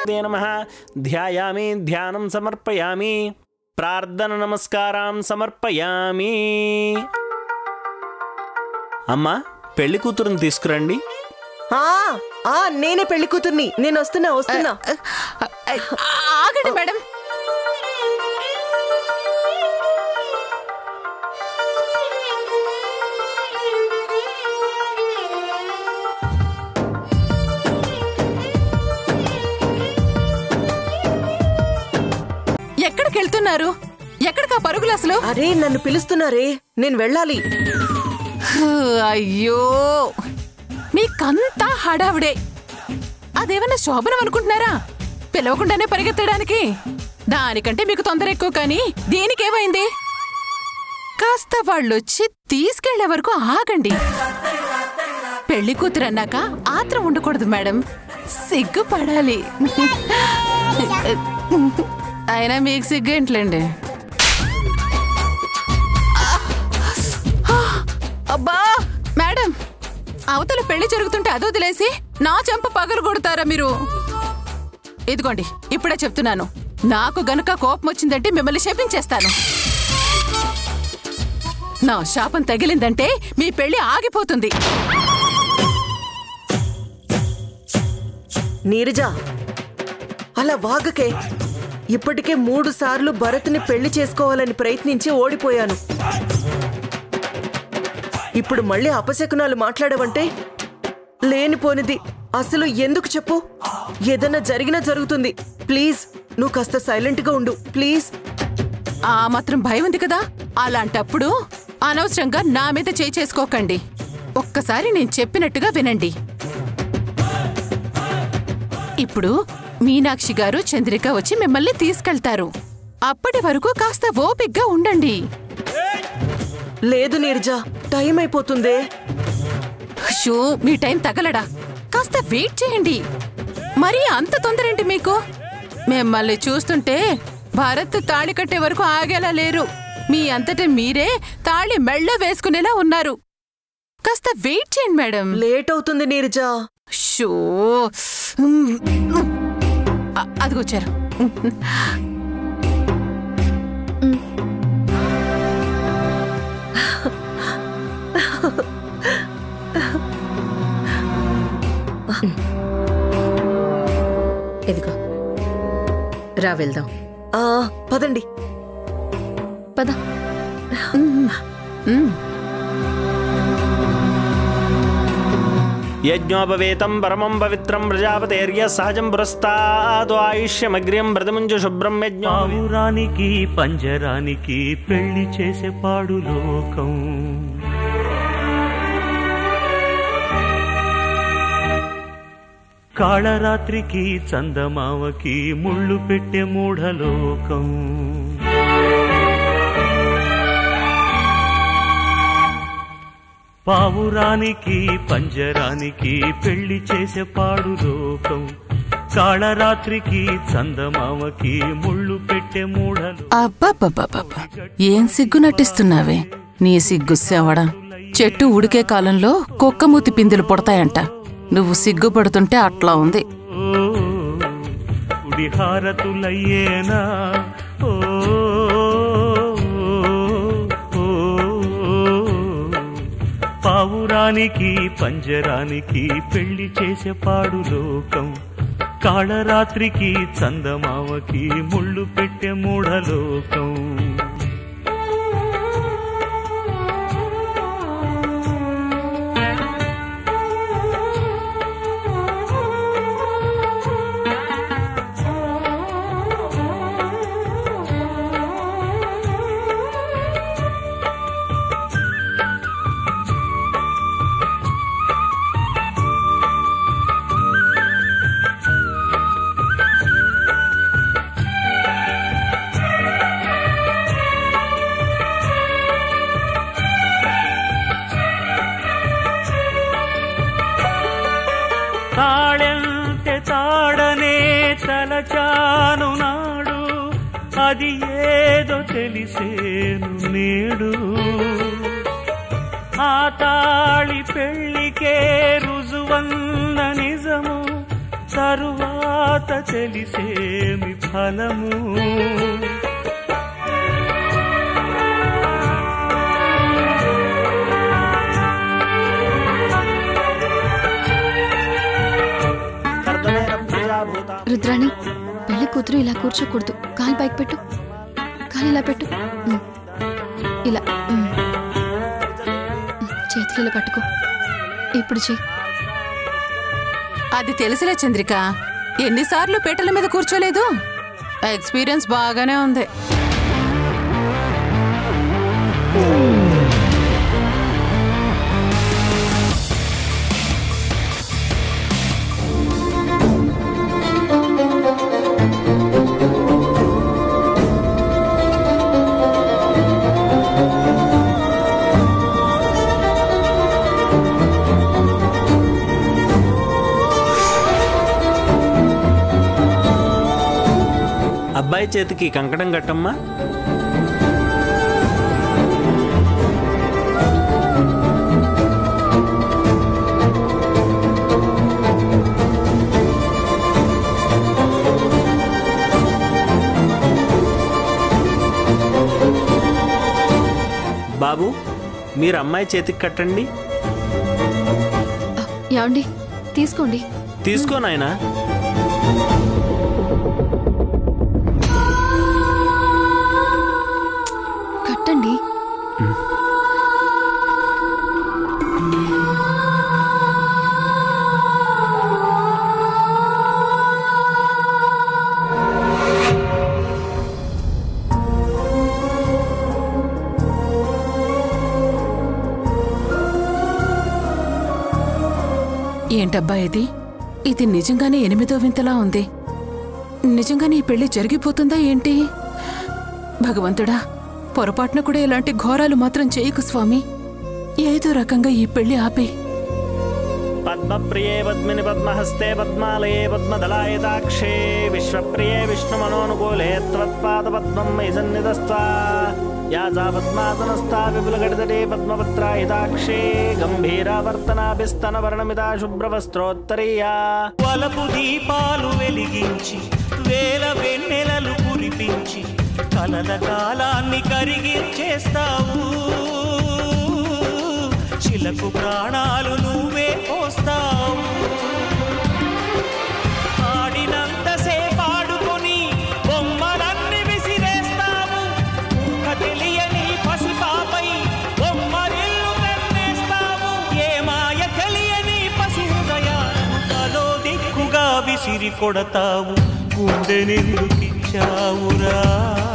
నమ ధ్యాయామి ధ్యానం సమర్పయామి ప్రార్థన నమస్కారం సమర్పయామి అమ్మా పెళ్లి కూతురుని తీసుకురండి ఆ ఆ నేనే పెళ్లి కూతుర్ని నేను వస్తున్నా వస్తున్నా ఆగండి మేడం ఎక్కడికి వెళ్తున్నారు ఎక్కడికా పరుగులు అసలు అరే నన్ను పిలుస్తున్నారే నేను వెళ్ళాలి హూ, అయ్యో మీకంతా హడావుడే అదేమన్నా శోభనం అనుకుంటున్నారా పిలవకుండానే పరిగెత్తడానికి దానికంటే మీకు తొందర ఎక్కువ కానీ దీనికేమైంది కాస్త వాళ్ళొచ్చి తీసుకెళ్లే వరకు ఆగండి పెళ్లి కూతురు అన్నాక ఆత్రం ఉండకూడదు మేడం సిగ్గుపడాలి అయినా మీకు సిగ్గేంట్లేండి అబ్బా మేడం అవతల పెళ్లి జరుగుతుంటే అదో వదిలేసి నా చెంప పగలు కొడతారా మీరు ఇదిగోండి ఇప్పుడే చెప్తున్నాను నాకు గనుక కోపం వచ్చిందంటే మిమ్మల్ని శపించేస్తాను నా శాపం తగిలిందంటే మీ పెళ్లి ఆగిపోతుంది నీరజ అలా వాగకే ఇప్పటికే మూడు సార్లు భరత్ని పెళ్లి చేసుకోవాలని ప్రయత్నించి ఓడిపోయాను ఇప్పుడు మళ్ళీ అపశకునాలు మాట్లాడవంటే లేనిపోనిది అసలు ఎందుకు చెప్పు ఏదన్నా జరిగినా జరుగుతుంది ప్లీజ్ నువ్వు కాస్త సైలెంట్గా ఉండు ప్లీజ్ ఆ మాత్రం భయం ఉంది కదా అలాంటప్పుడు అనవసరంగా నా మీద చేయి చేసుకోకండి ఒక్కసారి నేను చెప్పినట్టుగా వినండి ఇప్పుడు మీనాక్షి గారు చంద్రిక వచ్చి మిమ్మల్ని తీసుకెళ్తారు అప్పటి వరకు కాస్త ఓపిగ్గా ఉండండి లేదు నీరజ టైం అయిపోతుందే షో మీ టైం తగలడా కాస్త వెయిట్ చేయండి మరీ అంత తొందరేంటి మీకు మిమ్మల్ని చూస్తుంటే భారత్ తాళి కట్టే వరకు ఆగేలా లేరు మీ అంతట మీరే తాళి మెళ్ళ వేసుకునేలా ఉన్నారు కాస్త వెయిట్ చేయండి మేడం లేట్ అవుతుంది నీరజ షో అ- అదిగొచ్చారు ఇదిగో రా వెళ్దాం ఆ, పదండి పద యజ్ఞోపవేతం పరమం పవిత్రం ప్రజాపతేర్య సహజం పురస్తాదో ఆయుష్యమగ్ర్యం వ్రతముంజ శుభ్రం యజ్ఞో పావురానికి పంజరానికి పెళ్లి చేసే పాడు లోకం కాళరాత్రికి చందమావకి ముళ్ళు పెట్టే మూఢలోకం పావురానికి పంజరానికి పెళ్లి చేసే పాడు లోకం కాళరాత్రికి చందమావకి ముళ్ళు పెట్టే మూఢలు అబ్బబ్బబ్బబ్బ ఏం సిగ్గు నటిస్తున్నావే నీ సిగ్గు సేవడా చెట్టు ఉడికే కాలంలో కుక్కమూతి పిందులు పుడతాయంట నువ్వు సిగ్గుపడుతుంటే అట్లా ఉంది కుడి హారతులయ్యేనా ఓ ఓ, పావురానికి పంజరానికి పెళ్లి చేసే పాడు లోకం కాళరాత్రికి చందమావకి ముళ్ళు పెట్టే మూఢలోకం తాళెంతే తాడనే తలచాను నాడు అది ఏదో తెలిసేను నేడు ఆ తాళి పెళ్లికే రుజువన్న నిజము తరువాత తెలిసేమి ఫలము కర్దమేన ప్రజాభూత రుద్రాణి పెళ్లి కూతురు ఇలా కూర్చోకూడదు కాలు పైకి పెట్టు కాలు ఇలా పెట్టు ఉమ్. ఇలా ఉమ్. ఉమ్. చేతులు ఇలా పట్టుకో ఇప్పుడు చెయ్యి అది తెలిసిలే చంద్రిక ఎన్నిసార్లు పీటల మీద కూర్చోలేదు ఎక్స్పీరియన్స్ బాగానే ఉంది అబ్బాయి చేతికి కంకణం కట్టమ్మా బాబు మీరు అమ్మాయి చేతికి కట్టండి ఆ, ఏమండి తీసుకోండి తీసుకో నాయనా కట్టండి ఏంటబ్బా ఇది ఇది నిజంగానే ఎనిమిదో వింతలా ఉంది నిజంగానే ఈ పెళ్లి జరిగిపోతుందా ఏంటి భగవంతుడా పొరపాటున కూడా ఇలాంటి ఘోరాలు మాత్రం చేయకు స్వామి ఏదో రకంగా ఈ పెళ్లి ఆపే పద్మప్రియే పద్మిని పద్మహస్తే పద్మాలయే పద్మదళాయతాక్షే విశ్వప్రియే విష్ణుమనోనుకూలే త్వత్పాద పద్మం మయి సన్నిధస్తా యాజా పద్మాసనస్థా విపులగడితటే పద్మపత్రాయితాక్షే గంభీరావర్తనాభిస్తన వర్ణమితా శుభ్రవస్త్రోత్తరీయా వలపు దీపాలు వెలిగించి వేల వెన్నెలలు కురిపించి కలల కాలాన్ని కరిగించేస్తావు శిలకు ప్రాణాలు నువ్వే పోస్తావు ఆడినంతసేపు ఆడుకొని బొమ్మలన్నీ విసిరేస్తావు ఊహ తెలియని పసిపాపై బొమ్మరిల్లు కన్నేస్తావు ఏ మాయ తెలియని పసి హృదయాలను తలో దిక్కుగా విసిరి కొడతావు గుండెనెందుకిచ్చావురా